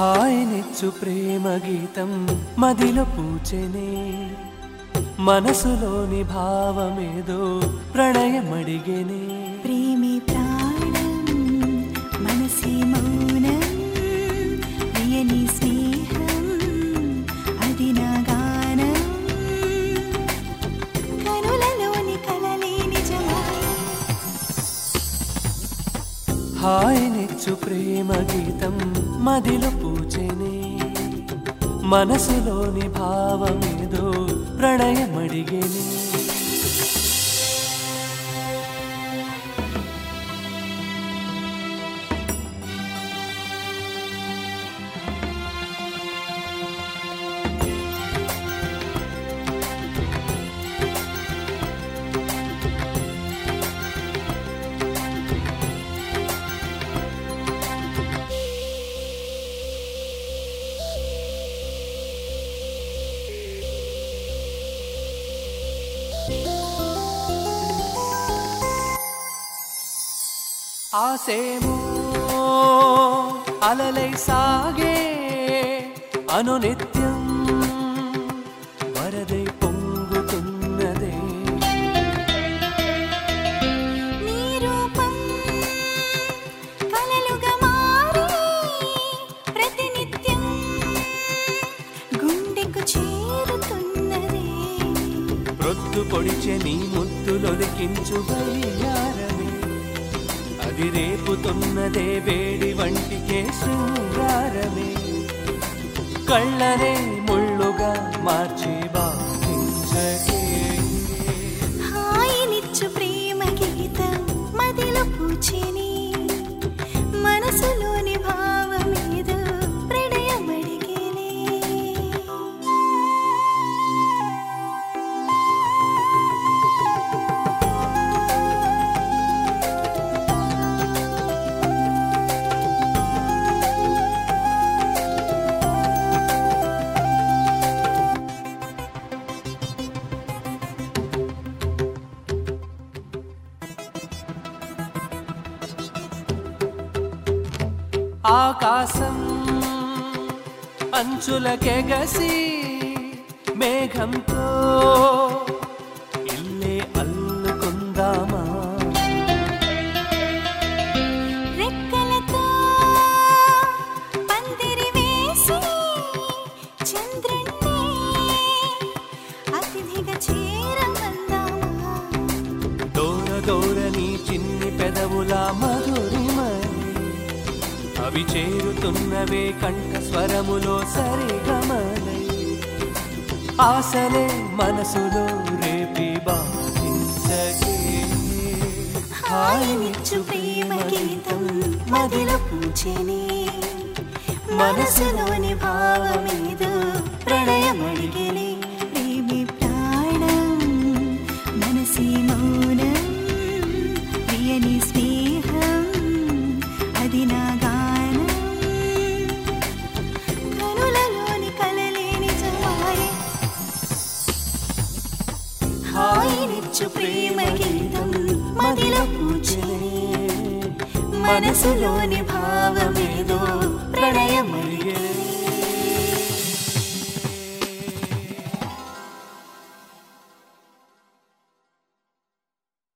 హాయినిచ్చు ప్రేమ గీతం మదిలో పూచెనే మనసులోని భావమేదో ప్రణయమడిగెనే ప్రేమే ప్రాణం మనసే మౌనం ప్రియని స్నేహం అది నా గానం కనులలోని కలలే నిజమాయ హాయినిచ్చు ప్రేమ గీతం మదిలో పూచెనే మనసులోని భావమేదో ప్రణయమడిగెనే ఆసేమో అలలై సాగే అనునిత్యం వరదై పొంగుతున్నదే నీ రూపం కలలుగా మారి ప్రతినిత్యం గుండెకు చేరుతున్నదే ప్రొద్దు పొడిచె నీ ముద్దులొలికించు వయ్యారమే అది రేపుతున్నదే వేడి వంటికే శృంగారమే కళ్ళనే ముళ్ళుగా మార్చి బాధించకే హాయినిచ్చు ప్రేమ గీతం మదిలో పూచిని మనసులోని భావమేదో ప్రణయమడిగేనే ఆకాశం అంచులకెగసి మేఘంతో ఇల్లే అల్లుకుందామా రెక్కలతో పందిరి వేసి చంద్రుణ్ణి అతిథిగా చేరమందామా దూర దూర నీ చిన్ని పెదవుల మధురిమని అవి చేరుతున్నవే కంఠ స్వరములో సరిగమలై ఆశలే మనసులో రేపి బాధించగే హాయినిచ్చు ప్రేమ గీతం మదిలో పూచెని మనసులోని భావమేదో ప్రణయమడిగెని ప్రేమి ప్రాణం మనసి మౌనం ప్రియని స్నేహం అది నా గానం కనులలోని కలలే నిజమాయే హాయినిచ్చు ప్రేమ గీతం మదిలో పూచెని మనసులోని భావమేదో ప్రణయమడిగే